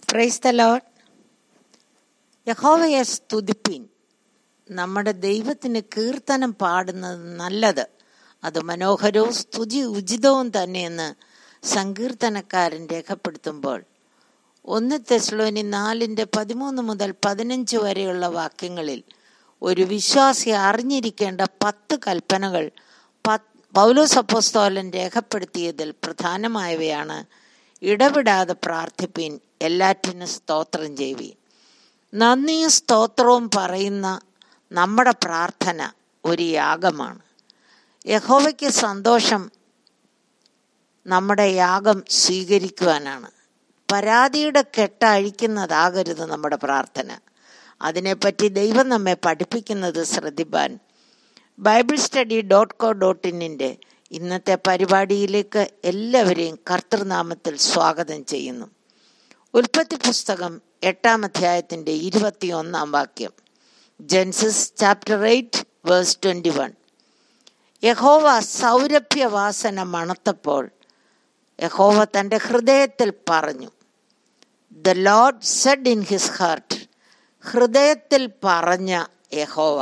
praise the load യഹോവയെ സ്തുതിപ്പിൻ നമ്മുടെ ദൈവത്തിന് കീർത്തനം പാടുന്നത് നല്ലത് അത് മനോഹരവും സ്തുതി ഉചിതവും തന്നെയെന്ന് സങ്കീർത്തനക്കാരൻ രേഖപ്പെടുത്തുമ്പോൾ ഒന്ന് തെസ്ലോനി നാലിൻ്റെ പതിമൂന്ന് മുതൽ പതിനഞ്ച് വരെയുള്ള വാക്യങ്ങളിൽ ഒരു വിശ്വാസി അറിഞ്ഞിരിക്കേണ്ട പത്ത് കൽപ്പനകൾ പൗലോസ് അപ്പോസ്തോലൻ രേഖപ്പെടുത്തിയതിൽ പ്രധാനമായവയാണ് ഇടവിടാതെ പ്രാർത്ഥിപ്പീൻ എല്ലാറ്റിനും സ്തോത്രം ചെയ്യുവീൻ നന്ദിയും സ്തോത്രവും പറയുന്ന നമ്മുടെ പ്രാർത്ഥന ഒരു യാഗമാണ് യഹോവയ്ക്ക് സന്തോഷം നമ്മുടെ യാഗം സ്വീകരിക്കുവാനാണ് പരാതിയുടെ കെട്ട അഴിക്കുന്നതാകരുത് നമ്മുടെ പ്രാർത്ഥന അതിനെപ്പറ്റി ദൈവം നമ്മെ പഠിപ്പിക്കുന്നത് ശ്രദ്ധിപ്പാൻ Bible study dot co dot ഇന്നിൻ്റെ ഇന്നത്തെ പരിപാടിയിലേക്ക് എല്ലാവരെയും കർത്തൃനാമത്തിൽ സ്വാഗതം ചെയ്യുന്നു ഉൽപ്പത്തി പുസ്തകം എട്ടാം അധ്യായത്തിൻ്റെ ഇരുപത്തിയൊന്നാം വാക്യം Genesis chapter eight verse twenty one യഹോവ സൗരഭ്യവാസന മണത്തപ്പോൾ യഹോവ തൻ്റെ ഹൃദയത്തിൽ പറഞ്ഞു the Lord said in his heart ഹൃദയത്തിൽ പറഞ്ഞ യഹോവ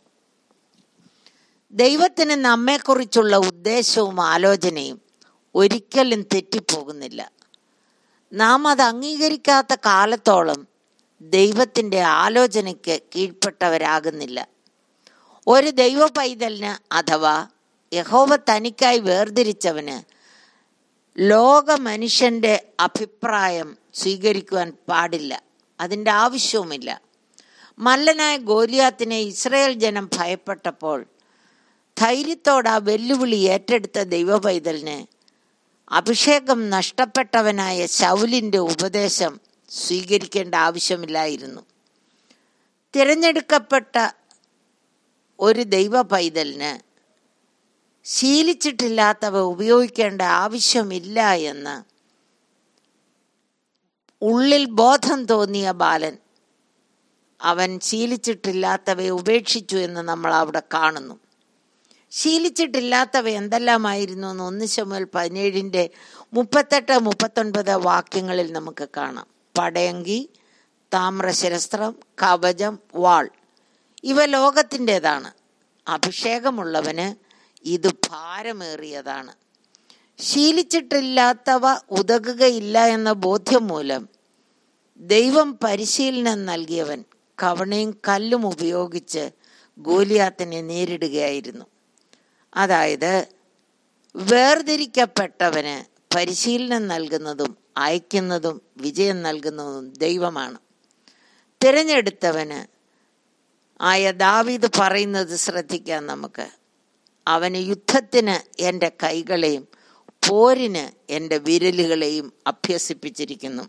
ദൈവത്തിന് നമ്മെക്കുറിച്ചുള്ള ഉദ്ദേശവും ആലോചനയും ഒരിക്കലും തെറ്റിപ്പോകുന്നില്ല നാം അത് അംഗീകരിക്കാത്ത കാലത്തോളം ദൈവത്തിൻ്റെ ആലോചനയ്ക്ക് കീഴ്പ്പെട്ടവരാകുന്നില്ല ഒരു ദൈവ പൈതലിന് അഥവാ യഹോവ തനിക്കായി വേർതിരിച്ചവന് ലോക മനുഷ്യൻ്റെ അഭിപ്രായം സ്വീകരിക്കുവാൻ പാടില്ല അതിൻ്റെ ആവശ്യവുമില്ല മല്ലനായ ഗോലിയാത്തിനെ ഇസ്രയേൽ ജനം ഭയപ്പെട്ടപ്പോൾ ധൈര്യത്തോടെ ആ വെല്ലുവിളി ഏറ്റെടുത്ത ദൈവ പൈതലിന് അഭിഷേകം നഷ്ടപ്പെട്ടവനായ ശൗലിൻ്റെ ഉപദേശം സ്വീകരിക്കേണ്ട ആവശ്യമില്ലായിരുന്നു തിരഞ്ഞെടുക്കപ്പെട്ട ഒരു ദൈവ പൈതലിന് ശീലിച്ചിട്ടില്ലാത്തവ ഉപയോഗിക്കേണ്ട ആവശ്യമില്ല എന്ന് ഉള്ളിൽ ബോധം തോന്നിയ ബാലൻ അവൻ ശീലിച്ചിട്ടില്ലാത്തവയെ ഉപേക്ഷിച്ചു എന്ന് നമ്മൾ അവിടെ കാണുന്നു ശീലിച്ചിട്ടില്ലാത്തവ എന്തെല്ലാമായിരുന്നു എന്ന് ഒന്ന് ശമുൽ പതിനേഴിൻ്റെ മുപ്പത്തെട്ട് മുപ്പത്തൊൻപത് വാക്യങ്ങളിൽ നമുക്ക് കാണാം പടയങ്കി താമ്രശിരസ്ത്രം കവചം വാൾ ഇവ ലോകത്തിൻ്റെതാണ് അഭിഷേകമുള്ളവന് ഇത് ഭാരമേറിയതാണ് ശീലിച്ചിട്ടില്ലാത്തവ ഉതകുകയില്ല എന്ന ബോധ്യം മൂലം ദൈവം പരിശീലനം നൽകിയവൻ കവണയും കല്ലും ഉപയോഗിച്ച് ഗോലിയാത്തിനെ നേരിടുകയായിരുന്നു അതായത് വേർതിരിക്കപ്പെട്ടവന് പരിശീലനം നൽകുന്നതും അയക്കുന്നതും വിജയം നൽകുന്നതും ദൈവമാണ് തിരഞ്ഞെടുത്തവന് ആയ ദാവീദ് പറയുന്നത് ശ്രദ്ധിക്കാം നമുക്ക് അവന് യുദ്ധത്തിന് എൻ്റെ കൈകളെയും പോരിന് എൻ്റെ വിരലുകളെയും അഭ്യസിപ്പിച്ചിരിക്കുന്നു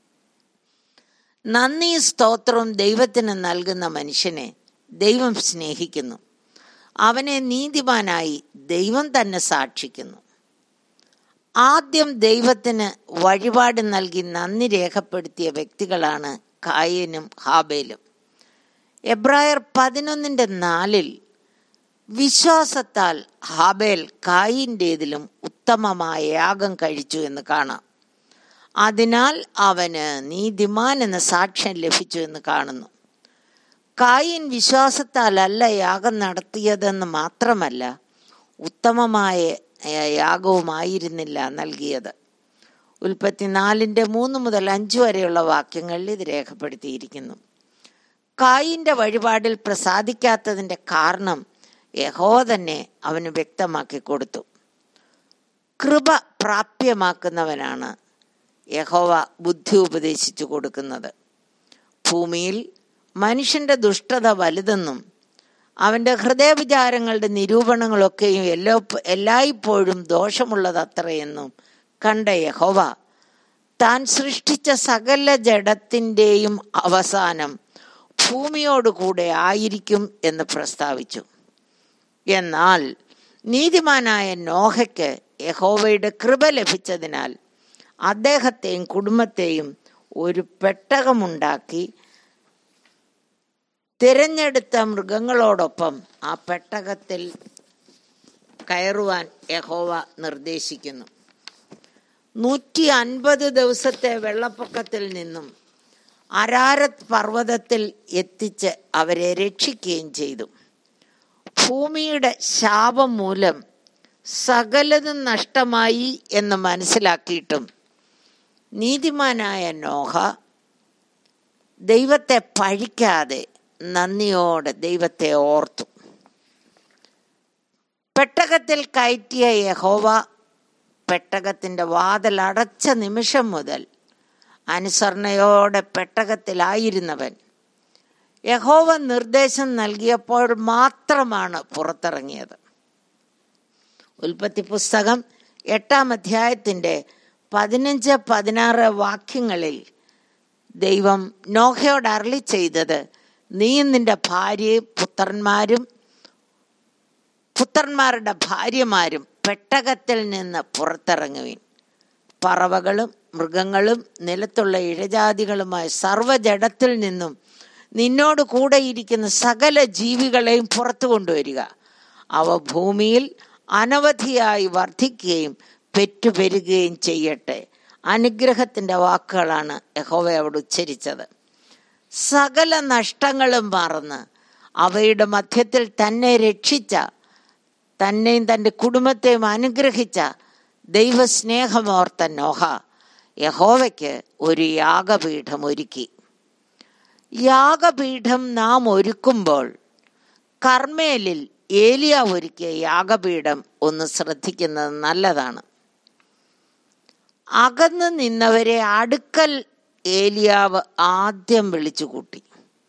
നന്ദി സ്തോത്രവും ദൈവത്തിന് നൽകുന്ന മനുഷ്യനെ ദൈവം സ്നേഹിക്കുന്നു അവനെ നീതിമാനായി ദൈവം തന്നെ സാക്ഷിക്കുന്നു ആദ്യം ദൈവത്തിന് വഴിപാട് നൽകി നന്ദി രേഖപ്പെടുത്തിയ വ്യക്തികളാണ് കായനും ഹാബേലും എബ്രായർ പതിനൊന്നിൻ്റെ നാലിൽ വിശ്വാസത്താൽ ഹാബേൽ കായിൻ്റേതിലും ഉത്തമമായ യാഗം കഴിച്ചു എന്ന് കാണാം അതിനാൽ അവന് നീതിമാൻ എന്ന സാക്ഷ്യം ലഭിച്ചു എന്ന് കാണുന്നു കായിൻ വിശ്വാസത്താലല്ല യാഗം നടത്തിയതെന്ന് മാത്രമല്ല ഉത്തമമായ യാഗവുമായിരുന്നില്ല നൽകിയത് ഉൽപ്പത്തിനാലിൻ്റെ മൂന്ന് മുതൽ അഞ്ച് വരെയുള്ള വാക്യങ്ങളിൽ ഇത് രേഖപ്പെടുത്തിയിരിക്കുന്നു കായിൻ്റെ വഴിപാടിൽ പ്രസാദിക്കാത്തതിൻ്റെ കാരണം യഹോ തന്നെ അവന് വ്യക്തമാക്കി കൊടുത്തു കൃപ പ്രാപ്യമാക്കുന്നവനാണ് യഹോവ ബുദ്ധി ഉപദേശിച്ചു കൊടുക്കുന്നത് ഭൂമിയിൽ മനുഷ്യന്റെ ദുഷ്ടത വലുതെന്നും അവൻ്റെ ഹൃദയവിചാരങ്ങളുടെ നിരൂപണങ്ങളൊക്കെയും എല്ലാ എല്ലായ്പ്പോഴും ദോഷമുള്ളതത്രയെന്നും കണ്ട യഹോവ താൻ സൃഷ്ടിച്ച സകല ജഡത്തിൻ്റെയും അവസാനം ഭൂമിയോടുകൂടെ ആയിരിക്കും എന്ന് പ്രസ്താവിച്ചു എന്നാൽ നീതിമാനായ നോഹയ്ക്ക് യഹോവയുടെ കൃപ ലഭിച്ചതിനാൽ അദ്ദേഹത്തെയും കുടുംബത്തെയും ഒരു പെട്ടകമുണ്ടാക്കി തിരഞ്ഞെടുത്ത മൃഗങ്ങളോടൊപ്പം ആ പെട്ടകത്തിൽ കയറുവാൻ യഹോവ നിർദ്ദേശിക്കുന്നു നൂറ്റി അൻപത് ദിവസത്തെ വെള്ളപ്പൊക്കത്തിൽ നിന്നും അരാരത് പർവ്വതത്തിൽ എത്തിച്ച് അവരെ രക്ഷിക്കുകയും ചെയ്തു ഭൂമിയുടെ ശാപം മൂലം സകലതും നഷ്ടമായി എന്ന് മനസ്സിലാക്കിയിട്ടും നീതിമാനായ നോഹ ദൈവത്തെ പഴിക്കാതെ നന്ദിയോടെ ദൈവത്തെ ഓർത്തു പെട്ടകത്തിൽ കയറ്റിയ യഹോവ പെട്ടകത്തിൻ്റെ വാതിൽ അടച്ച നിമിഷം മുതൽ അനുസരണയോടെ പെട്ടകത്തിലായിരുന്നവൻ യഹോവ നിർദ്ദേശം നൽകിയപ്പോൾ മാത്രമാണ് പുറത്തിറങ്ങിയത് ഉൽപ്പത്തി പുസ്തകം എട്ടാം അധ്യായത്തിൻ്റെ പതിനഞ്ച് പതിനാറ് വാക്യങ്ങളിൽ ദൈവം നോഹയോട് അരളി ചെയ്തത് നീയും നിന്റെ ഭാര്യയും പുത്രന്മാരും പുത്രന്മാരുടെ ഭാര്യമാരും പെട്ടകത്തിൽ നിന്ന് പുറത്തിറങ്ങുവിൻ പറവകളും മൃഗങ്ങളും നിലത്തുള്ള ഇഴജാതികളുമായ സർവ്വജടത്തിൽ നിന്നും നിന്നോട് കൂടെയിരിക്കുന്ന സകല ജീവികളെയും പുറത്തു കൊണ്ടുവരിക അവ ഭൂമിയിൽ അനവധിയായി വർദ്ധിക്കുകയും പെറ്റുപെരുകയും ചെയ്യട്ടെ അനുഗ്രഹത്തിൻ്റെ വാക്കുകളാണ് യഹോവ അവിടെ ഉച്ചരിച്ചത് സകല നഷ്ടങ്ങളും മറന്ന് അവയുടെ മധ്യത്തിൽ തന്നെ രക്ഷിച്ച തന്നെയും തൻ്റെ കുടുംബത്തെയും അനുഗ്രഹിച്ച ദൈവസ്നേഹമോർത്ത നോഹ യഹോവയ്ക്ക് ഒരു യാഗപീഠം ഒരുക്കി യാഗപീഠം നാം ഒരുക്കുമ്പോൾ കർമ്മേലിൽ ഏലിയ ഒരുക്കിയ യാഗപീഠം ഒന്ന് ശ്രദ്ധിക്കുന്നത് നല്ലതാണ് അകന്നു നിന്നവരെ അടുക്കൽ ഏലിയാവ് ആദ്യം വിളിച്ചു കൂട്ടി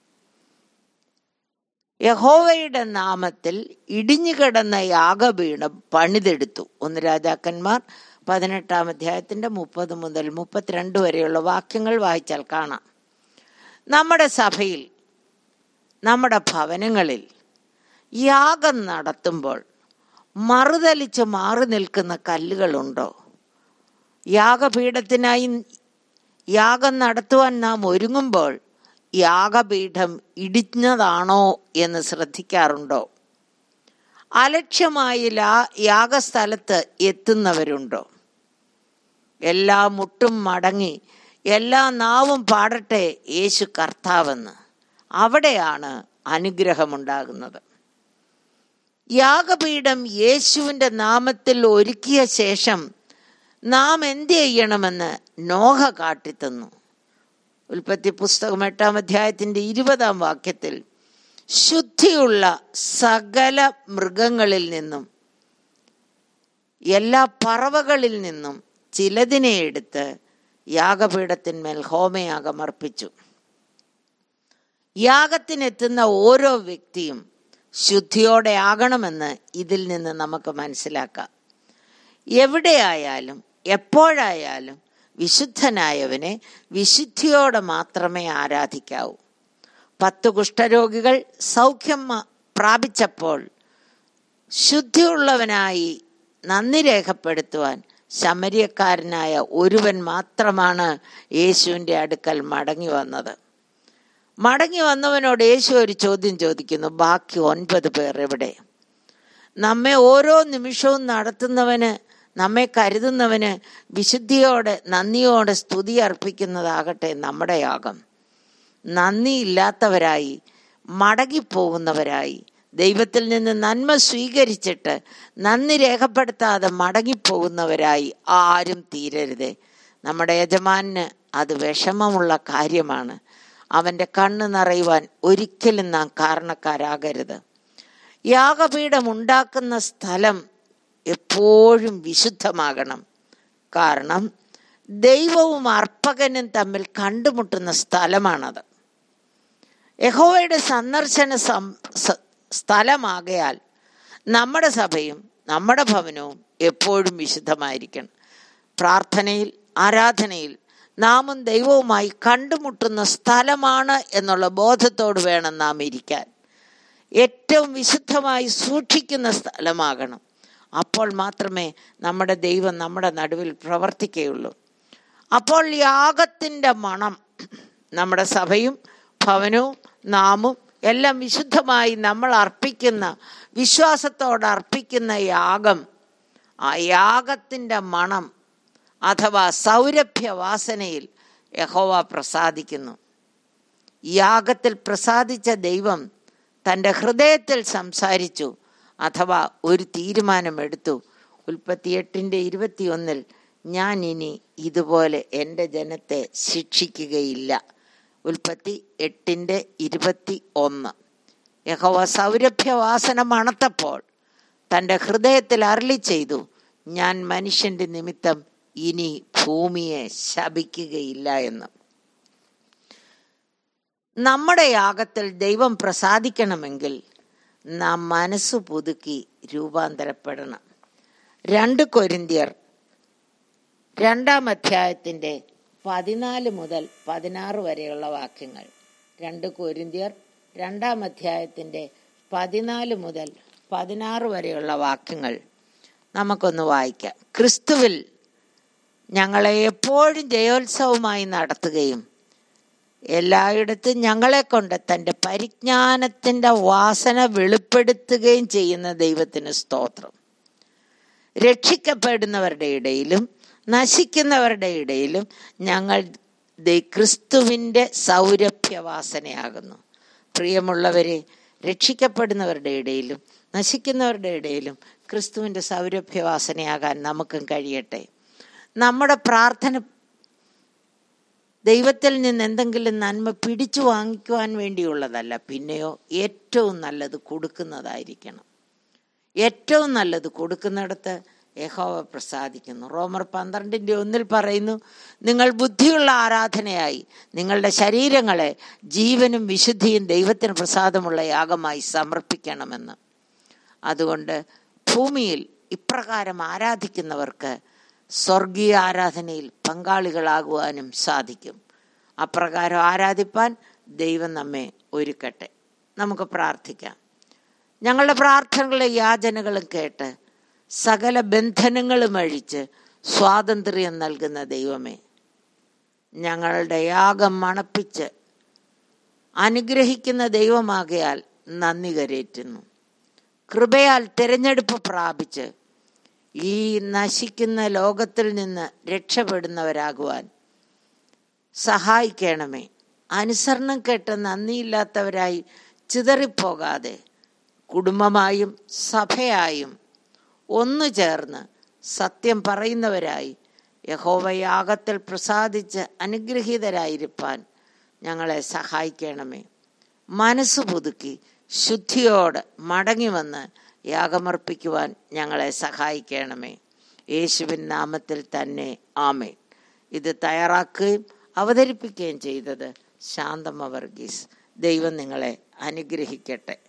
യഹോവയുടെ നാമത്തിൽ ഇടിഞ്ഞുകിടന്ന യാഗപീഠം പണിതെടുത്തു ഒന്ന് രാജാക്കന്മാർ പതിനെട്ടാം അധ്യായത്തിന്റെ മുപ്പത് മുതൽ മുപ്പത്തിരണ്ട് വരെയുള്ള വാക്യങ്ങൾ വായിച്ചാൽ കാണാം നമ്മുടെ സഭയിൽ നമ്മുടെ ഭവനങ്ങളിൽ യാഗം നടത്തുമ്പോൾ മറുതലിച്ച് മാറി നിൽക്കുന്ന കല്ലുകളുണ്ടോ യാഗപീഠത്തിനായി യാഗം നടത്തുവാൻ നാം ഒരുങ്ങുമ്പോൾ യാഗപീഠം ഇടിഞ്ഞതാണോ എന്ന് ശ്രദ്ധിക്കാറുണ്ടോ അലക്ഷ്യമായി ലാ യാഗസ്ഥലത്ത് എത്തുന്നവരുണ്ടോ എല്ലാ മുട്ടും മടങ്ങി എല്ലാ നാവും പാടട്ടെ യേശു കർത്താവെന്ന് അവിടെയാണ് അനുഗ്രഹമുണ്ടാകുന്നത് യാഗപീഠം യേശുവിൻ്റെ നാമത്തിൽ ഒരുക്കിയ ശേഷം നാം എന്ത് ചെയ്യണമെന്ന് നോഹ കാട്ടിത്തന്നു ഉൽപ്പത്തി പുസ്തകം എട്ടാം അധ്യായത്തിൻ്റെ ഇരുപതാം വാക്യത്തിൽ ശുദ്ധിയുള്ള സകല മൃഗങ്ങളിൽ നിന്നും എല്ലാ പറവകളിൽ നിന്നും ചിലതിനെ എടുത്ത് യാഗപീഠത്തിന്മേൽ ഹോമയാഗം അർപ്പിച്ചു യാഗത്തിനെത്തുന്ന ഓരോ വ്യക്തിയും ശുദ്ധിയോടെ ആകണമെന്ന് ഇതിൽ നിന്ന് നമുക്ക് മനസ്സിലാക്കാം എവിടെയായാലും എപ്പോഴായാലും വിശുദ്ധനായവനെ വിശുദ്ധിയോടെ മാത്രമേ ആരാധിക്കാവൂ പത്ത് കുഷ്ഠരോഗികൾ സൗഖ്യം പ്രാപിച്ചപ്പോൾ ശുദ്ധിയുള്ളവനായി നന്ദി രേഖപ്പെടുത്തുവാൻ ശമരിയക്കാരനായ ഒരുവൻ മാത്രമാണ് യേശുവിൻ്റെ അടുക്കൽ മടങ്ങി വന്നത് മടങ്ങി വന്നവനോട് യേശു ഒരു ചോദ്യം ചോദിക്കുന്നു ബാക്കി ഒൻപത് പേർ എവിടെ നമ്മെ ഓരോ നിമിഷവും നടത്തുന്നവന് നമ്മെ കരുതുന്നവന് വിശുദ്ധിയോടെ നന്ദിയോടെ സ്തുതി അർപ്പിക്കുന്നതാകട്ടെ നമ്മുടെ യാഗം നന്ദിയില്ലാത്തവരായി മടങ്ങിപ്പോകുന്നവരായി ദൈവത്തിൽ നിന്ന് നന്മ സ്വീകരിച്ചിട്ട് നന്ദി രേഖപ്പെടുത്താതെ മടങ്ങിപ്പോകുന്നവരായി ആരും തീരരുതേ നമ്മുടെ യജമാന് അത് വിഷമമുള്ള കാര്യമാണ് അവൻ്റെ കണ്ണ് നിറയുവാൻ ഒരിക്കലും നാം കാരണക്കാരാകരുത് യാഗപീഠം ഉണ്ടാക്കുന്ന സ്ഥലം എപ്പോഴും വിശുദ്ധമാകണം കാരണം ദൈവവും അർപ്പകനും തമ്മിൽ കണ്ടുമുട്ടുന്ന സ്ഥലമാണത് യഹോവയുടെ സന്ദർശന സ്ഥലമാകയാൽ നമ്മുടെ സഭയും നമ്മുടെ ഭവനവും എപ്പോഴും വിശുദ്ധമായിരിക്കണം പ്രാർത്ഥനയിൽ ആരാധനയിൽ നാമും ദൈവവുമായി കണ്ടുമുട്ടുന്ന സ്ഥലമാണ് എന്നുള്ള ബോധത്തോട് വേണം നാം ഇരിക്കാൻ ഏറ്റവും വിശുദ്ധമായി സൂക്ഷിക്കുന്ന സ്ഥലമാകണം അപ്പോൾ മാത്രമേ നമ്മുടെ ദൈവം നമ്മുടെ നടുവിൽ പ്രവർത്തിക്കുകയുള്ളൂ അപ്പോൾ യാഗത്തിൻ്റെ മണം നമ്മുടെ സഭയും ഭവനവും നാമും എല്ലാം വിശുദ്ധമായി നമ്മൾ അർപ്പിക്കുന്ന വിശ്വാസത്തോടെ അർപ്പിക്കുന്ന യാഗം ആ യാഗത്തിൻ്റെ മണം അഥവാ സൗരഭ്യവാസനയിൽ യഹോവ പ്രസാദിക്കുന്നു യാഗത്തിൽ പ്രസാദിച്ച ദൈവം തൻ്റെ ഹൃദയത്തിൽ സംസാരിച്ചു അഥവാ ഒരു തീരുമാനമെടുത്തു ഉൽപ്പത്തി എട്ടിൻ്റെ ഇരുപത്തിയൊന്നിൽ ഞാൻ ഇനി ഇതുപോലെ എൻ്റെ ജനത്തെ ശിക്ഷിക്കുകയില്ല ഉൽപ്പത്തി എട്ടിൻ്റെ ഇരുപത്തി ഒന്ന് യഹോവ സൗരഭ്യവാസന മണത്തപ്പോൾ തൻ്റെ ഹൃദയത്തിൽ അരളി ചെയ്തു ഞാൻ മനുഷ്യന്റെ നിമിത്തം ഇനി ഭൂമിയെ ശപിക്കുകയില്ല എന്ന് നമ്മുടെ യാഗത്തിൽ ദൈവം പ്രസാദിക്കണമെങ്കിൽ നാം മനസ്സ് പുതുക്കി രൂപാന്തരപ്പെടണം രണ്ട് കൊരിന്തിയർ രണ്ടാം അധ്യായത്തിൻ്റെ പതിനാല് മുതൽ പതിനാറ് വരെയുള്ള വാക്യങ്ങൾ രണ്ട് കൊരിന്തിയർ രണ്ടാം അധ്യായത്തിൻ്റെ പതിനാല് മുതൽ പതിനാറ് വരെയുള്ള വാക്യങ്ങൾ നമുക്കൊന്ന് വായിക്കാം ക്രിസ്തുവിൽ ഞങ്ങളെ എപ്പോഴും ജയോത്സവമായി നടത്തുകയും എല്ലായിടത്തും ഞങ്ങളെ കൊണ്ട് തൻ്റെ പരിജ്ഞാനത്തിൻ്റെ വാസന വെളിപ്പെടുത്തുകയും ചെയ്യുന്ന ദൈവത്തിന് സ്തോത്രം രക്ഷിക്കപ്പെടുന്നവരുടെ ഇടയിലും നശിക്കുന്നവരുടെ ഇടയിലും ഞങ്ങൾ ക്രിസ്തുവിൻ്റെ സൗരഭ്യവാസനയാകുന്നു പ്രിയമുള്ളവരെ രക്ഷിക്കപ്പെടുന്നവരുടെ ഇടയിലും നശിക്കുന്നവരുടെ ഇടയിലും ക്രിസ്തുവിൻ്റെ സൗരഭ്യവാസനയാകാൻ നമുക്കും കഴിയട്ടെ നമ്മുടെ പ്രാർത്ഥന ദൈവത്തിൽ നിന്ന് എന്തെങ്കിലും നന്മ പിടിച്ചു വാങ്ങിക്കുവാൻ വേണ്ടിയുള്ളതല്ല പിന്നെയോ ഏറ്റവും നല്ലത് കൊടുക്കുന്നതായിരിക്കണം ഏറ്റവും നല്ലത് കൊടുക്കുന്നിടത്ത് യഹോവ പ്രസാദിക്കുന്നു റോമർ പന്ത്രണ്ടിൻ്റെ ഒന്നിൽ പറയുന്നു നിങ്ങൾ ബുദ്ധിയുള്ള ആരാധനയായി നിങ്ങളുടെ ശരീരങ്ങളെ ജീവനും വിശുദ്ധിയും ദൈവത്തിന് പ്രസാദമുള്ള യാഗമായി സമർപ്പിക്കണമെന്ന് അതുകൊണ്ട് ഭൂമിയിൽ ഇപ്രകാരം ആരാധിക്കുന്നവർക്ക് സ്വർഗീയ ആരാധനയിൽ പങ്കാളികളാകുവാനും സാധിക്കും അപ്രകാരം ആരാധിപ്പാൻ ദൈവം നമ്മെ ഒരുക്കട്ടെ നമുക്ക് പ്രാർത്ഥിക്കാം ഞങ്ങളുടെ പ്രാർത്ഥനകളും യാചനകളും കേട്ട് സകല ബന്ധനങ്ങളും അഴിച്ച് സ്വാതന്ത്ര്യം നൽകുന്ന ദൈവമേ ഞങ്ങളുടെ യാഗം മണപ്പിച്ച് അനുഗ്രഹിക്കുന്ന ദൈവമാകയാൽ നന്ദി കരേറ്റുന്നു കൃപയാൽ തിരഞ്ഞെടുപ്പ് പ്രാപിച്ച് ഈ നശിക്കുന്ന ലോകത്തിൽ നിന്ന് രക്ഷപ്പെടുന്നവരാകുവാൻ സഹായിക്കണമേ അനുസരണം കേട്ട് നന്ദിയില്ലാത്തവരായി ചിതറിപ്പോകാതെ കുടുംബമായും സഭയായും ഒന്നു ചേർന്ന് സത്യം പറയുന്നവരായി യഹോവയാഗത്തിൽ പ്രസാദിച്ച് അനുഗ്രഹീതരായിരിക്കാൻ ഞങ്ങളെ സഹായിക്കണമേ മനസ്സ് പുതുക്കി ശുദ്ധിയോട് മടങ്ങി വന്ന് യാഗമർപ്പിക്കുവാൻ ഞങ്ങളെ സഹായിക്കണമേ യേശുവിൻ നാമത്തിൽ തന്നെ ആമേ ഇത് തയ്യാറാക്കുകയും അവതരിപ്പിക്കുകയും ചെയ്തത് ശാന്തമ വർഗീസ് ദൈവം നിങ്ങളെ അനുഗ്രഹിക്കട്ടെ